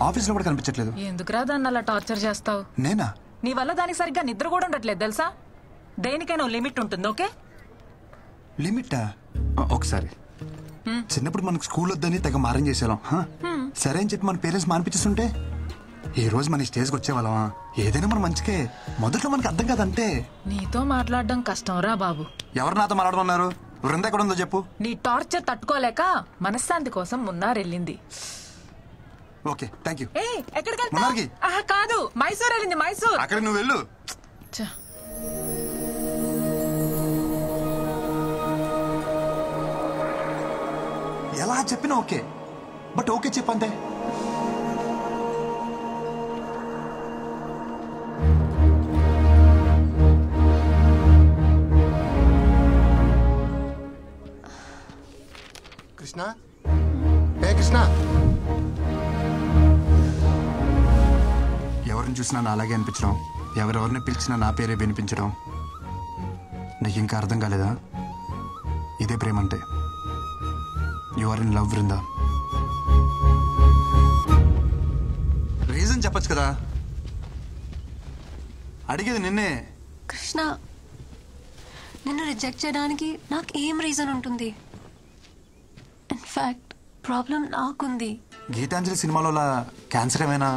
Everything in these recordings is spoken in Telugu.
ఆఫీస్లో కూడా కనిపించట్లేదు ఎందుకురా దాన్ని అలా టార్చర్ చేస్తావు నేనా నీ వల్ల దానికి సరిగ్గా నిద్ర కూడా ఉండట్లేదు తెలుసా దేనికైనా ఓ లిమిట్ ఉంటుంది ఓకే లిమిటా ఆ, ఒకసారి చిన్నప్పుడు మనకు స్కూల్ వద్దని తెగ మారం చేసేవాళ్ళం హా? సరే అని చెప్పి మన పేరెంట్స్ మానిపించేస్తుంటే ఈ రోజు మన ఈ స్టేజ్కి వచ్చేవాళ్ళమా ఏదైనా మన మంచికే మొదట్లో మనకు అర్థం కాదంతే నీతో మాట్లాడడం కష్టం రా బాబు ఎవరు నాతో మాట్లాడుతున్నారు వృంద ఎక్కడ ఉందో చెప్పు నీ టార్చర్ తట్టుకోలేక మనశ్శాంతి కోసం మున్నారెళ్ళింది ఓకే థ్యాంక్ యూ ఏ ఎక్కడికి మున్నార్కి? వెళ్తావ్? ఆహా కాదు మైసూర్ వెళ్ళింది మైసూర్ అక్కడ నువ్వు వెళ్ళు ఛ, ఎలా చెప్పినా ఓకే బట్ ఓకే చెప్పంతే కృష్ణ ఏ కృష్ణ ఎవరిని చూసినా నా అలాగే అనిపించడం ఎవరెవరిని పిలిచినా నా పేరే వినిపించడం నీకు ఇంకా అర్థం కాలేదా ఇదే ప్రేమ అంటే you are in love Vrinda reason చెప్పొచ్చు కదా అడిగేది నిన్నే కృష్ణ నిన్ను రిజెక్ట్ చేయడానికి నాకు ఏం రీజన్ ఉంటుంది ఇన్ఫాక్ట్ ప్రాబ్లం నాకుంది గీతాంజలి సినిమాలో క్యాన్సర్ ఏమైనా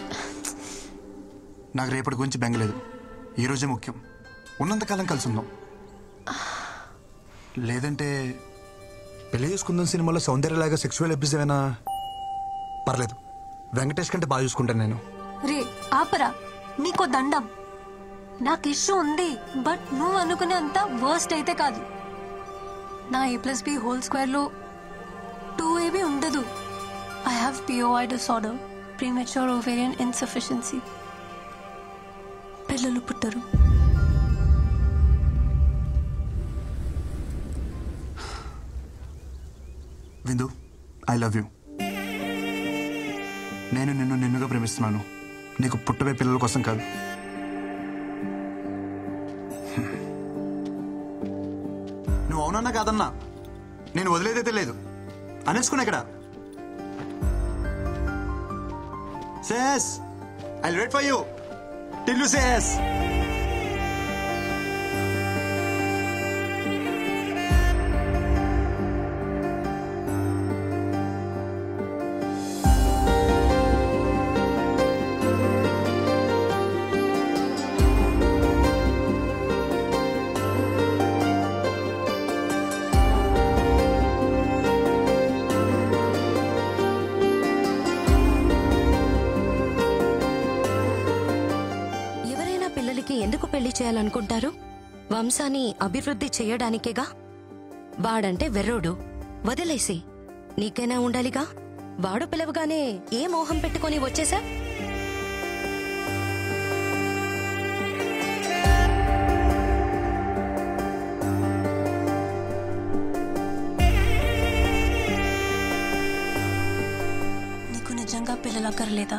నాకు రేపటి గురించి బెంగలేదు ఈరోజే ముఖ్యం ఉన్నంతకాలం కలిసి ఉందాం లేదంటే పెళ్లి చేసుకుందాం సినిమాలో సౌందర్యలాగా సెక్సువల్ అబ్యూస్ ఏమైనా పర్లేదు వెంకటేష్ కంటే బాగా చూసుకుంటాను నేను రే ఆపరా నీకో దండం నాకు ఇష్యూ ఉంది బట్ నువ్వు అనుకునే అంత వర్స్ట్ అయితే కాదు నా A plus B whole square లో టూ ఏబీ ఉండదు I have POI disorder premature ovarian insufficiency పిల్లలు పుట్టరు విందు ఐ లవ్ యూ నేను నిన్ను నిన్నుగా ప్రేమిస్తున్నాను నీకు పుట్టవే పిల్లల కోసం కాదు నువ్వు అవునన్నా కాదన్నా నేను వదిలేదైతే లేదు అనేసుకున్నా ఇక్కడ says I wait for you till you says ఎవరైనా పిల్లలకి ఎందుకు పెళ్లి చేయాలనుకుంటారు వంశాన్ని అభివృద్ధి చేయడానికేగా వాడంటే వెర్రోడు వదిలేసి నీకైనా ఉండాలిగా వాడు పిలవగానే ఏ మోహం పెట్టుకొని వచ్చేసా నీకు నిజంగా పిల్లలు అక్కర్లేదా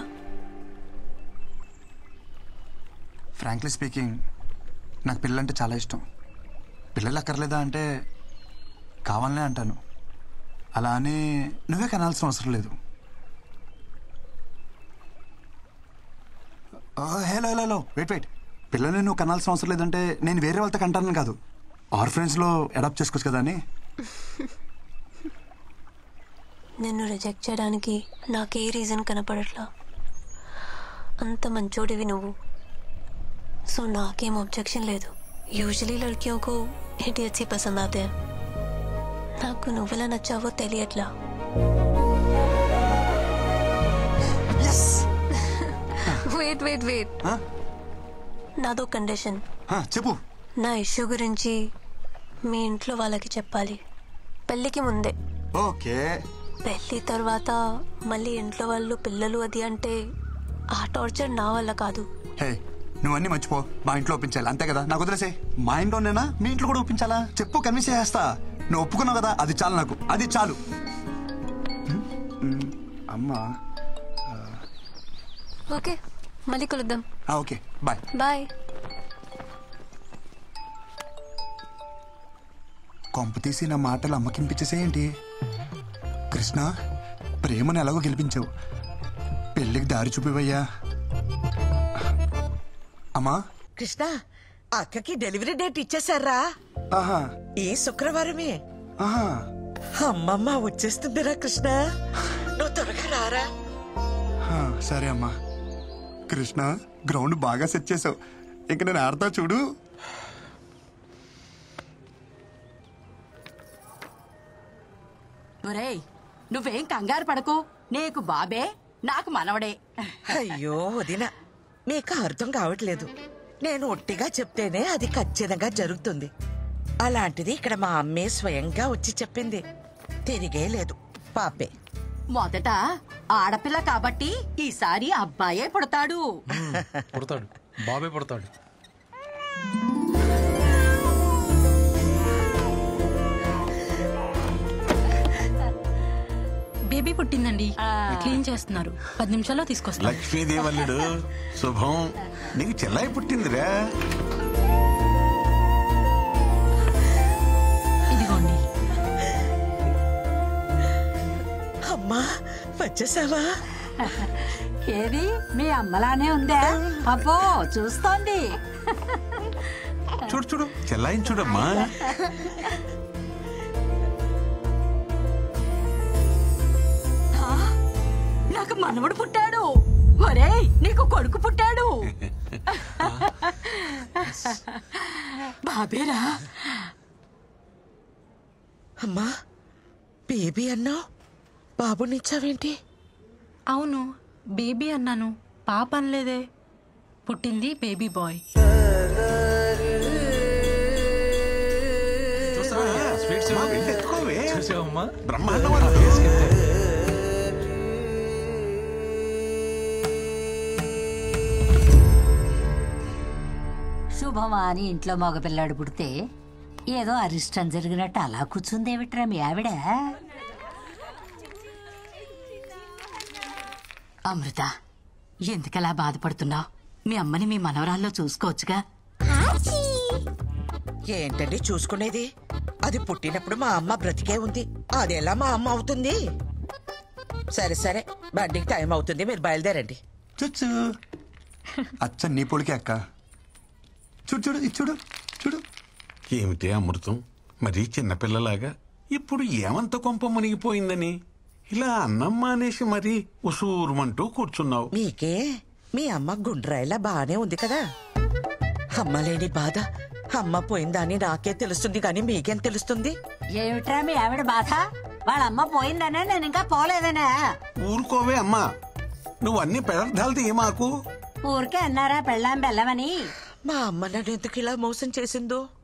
ఫ్రాంక్లీ స్పీకింగ్ నాకు పిల్లలంటే చాలా ఇష్టం పిల్లలు అక్కర్లేదా అంటే కావాలనే అంటాను అలా అని నువ్వే కనాల్సిన అవసరం లేదు hello hello hello wait wait పిల్లల్ని నువ్వు కనాల్సిన అవసరం లేదంటే నేను వేరే వాళ్ళతో కంటాను కాదు ఆర్ఫరెన్స్లో అడాప్ట్ చేసుకోవచ్చు కదా అని నిన్ను రిజెక్ట్ చేయడానికి నాకే రీజన్ కనపడట్లా అంత మంచోడివి నువ్వు సో నాకేం ऑब्जेक्शन లేదు యూజువలీ లड़कियों को idiots ही पसंद आते हैं నాకు నువ్వెలా నచ్చావో తెలియట్లా వెయిట్ వెయిట్ వెయిట్ Huh? నాదో కండిషన్ Huh, చెప్పు నా ఇష్యూ గురించి మీ ఇంట్లో వాళ్ళకి చెప్పాలి పెళ్ళికి ముందే ఓకే పెళ్లి తర్వాత మళ్ళీ ఇంట్లో వాళ్ళు పిల్లలు అది అంటే ఆ టార్చర్ నా వల్ల కాదు హే నువ్వన్నీ మర్చిపో మా ఇంట్లో ఒప్పించాలి అంతే కదా నాకు వదిలేసే మా ఇంట్లోనేనా మీ ఇంట్లో కూడా ఒప్పించాలా చెప్పు కన్విన్స్ చేస్తా నువ్వు ఒప్పుకున్నావు కదా అది చాలు నాకు అది చాలు హ్మ్? హ్మ్, అమ్మా ఓకే మళ్ళీ కలుద్దాం ఆ, ఓకే బాయ్ బాయ్ కొంప తీసి నా మాటలు అమ్మకింపించేసేయంటి కృష్ణ ప్రేమను ఎలాగో గెలిపించావు పెళ్ళికి దారి చూపివయ్యా అమ్మా కృష్ణ అక్కకి డెలివరీ డేట్ ఇచ్చేసారా ఆహా ఈ శుక్రవారమే ఆహా అమ్మమ్మ వచ్చేస్తుందిరా కృష్ణ నువ్వు త్వరగా రారా హా, సరే అమ్మా కృష్ణ గ్రౌండ్ బాగా సెట్ చేసావు ఇంక నేను ఆడతా చూడు ఒరేయ్ నువ్వేం కంగారు పడకు నీకు బాబే నాకు మనవడే అయ్యో వదిన మీకు అర్థం కావట్లేదు నేను ఒట్టిగా చెప్తేనే అది ఖచ్చితంగా జరుగుతుంది అలాంటిది ఇక్కడ మా అమ్మే స్వయంగా వచ్చి చెప్పింది తిరిగే లేదు పాపే మొదట ఆడపిల్ల కాబట్టి ఈసారి అబ్బాయే పుడతాడు పుడతాడు బాబే పుడతాడు బేబీ పుట్టిందండి క్లీన్ చేస్తున్నారు పది నిమిషాల్లో తీసుకొస్తాను లక్ష్మీదేవల్లుడు శుభం నీకు చెల్లాయి పుట్టిందిరా ఇదిగోండి అమ్మా వచ్చేసావా ఏది మీ అమ్మలానే ఉందా అబ్బో చూస్తోంది చూడు చూడు చెల్లాయిని చూడమ్మా నాకు మనవడు పుట్టాడు ఒరేయ్ నీకు కొడుకు పుట్టాడు బాబేరా అమ్మా బేబీ అన్నావు బాబునిచ్చావేంటి అవును బేబీ అన్నాను పాప అనలేదే పుట్టింది బేబీ బాయ్ స్వీట్స్ అమ్మా, వెళ్ళి ఎత్తుకోవే. చూసావమ్మా బ్రహ్మాండం అలా. శుభమా అని ఇంట్లో మగపిల్లాడు పుడితే ఏదో అరిష్టం జరిగినట్టు అలా కూర్చుందేమిట్రా మీ ఆవిడ అమృత ఎందుకలా బాధపడుతున్నావు మీ అమ్మని మీ మనవరాల్లో చూసుకోవచ్చుగా ఏంటండి చూసుకునేది అది పుట్టినప్పుడు మా అమ్మ బ్రతికే ఉంది అది ఎలా మా అమ్మ అవుతుంది సరే సరే బండికి టైం అవుతుంది మీరు బయలుదేరండి చుచ్చు అచ్చ నీ పొడికే అక్క చూడు చూడు ఇది చూడు చూడు ఏమిటి అమృతం మరి చిన్నపిల్లలాగా ఇప్పుడు ఏమంత కొంప మునిగిపోయిందని ఇలా అన్నమ్మ అనేసి మరి ఉసూరుమంటూ కూర్చున్నావు మీకే మీ అమ్మ గుండ్రాయిలా బానే ఉంది కదా అమ్మ లేని బాధ అమ్మ పోయిందని నాకే తెలుస్తుంది కానీ మీకేం తెలుస్తుంది ఏమిట్రా మీ ఆవిడ బాధ వాళ్ళ అమ్మ పోయిందనే నేను ఇంకా పోలేదనే ఊరుకోవే అమ్మా నువ్వు అన్ని పెడర్థాలు తీయమాకు ఊరికే అన్నారా పెళ్ళాం బెల్లమని మా అమ్మ నన్ను ఎందుకు ఇలా మోసం చేసిందో